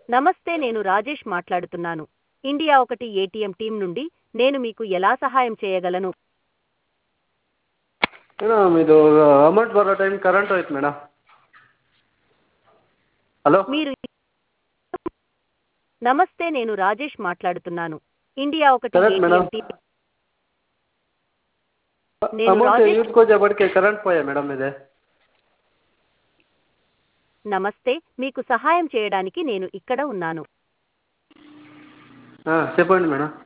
నమస్తే నేను రాజేష్ మాట్లాడుతున్నాను ఇండియా ఒకటి ఏటీఎం టీం నుండి నేను మీకు ఎలా సహాయం చేయగలను ಮೇಡಮ್ ಇದು ಅಮೌಂಟ್ ಬರೋ ಟೈಮ್ ಕರೆಂಟ್ ಹೋಯ್ತು ಮೇಡಮ್ హలో మీరు నమస్తే నేను రాజేష్ మాట్లాడుతున్నాను ఇండియా ఒకటి కరెక్ట్ మేడం ఏటీఎం టీం నేను అమౌంట్ రాజేష్ యూజ్ కొచ్చేపటికి కరెంట్ పోయా మేడం ఇది నమస్తే మీకు సహాయం చేయడానికి నేను ఇక్కడ ఉన్నాను చెప్పండి మేడం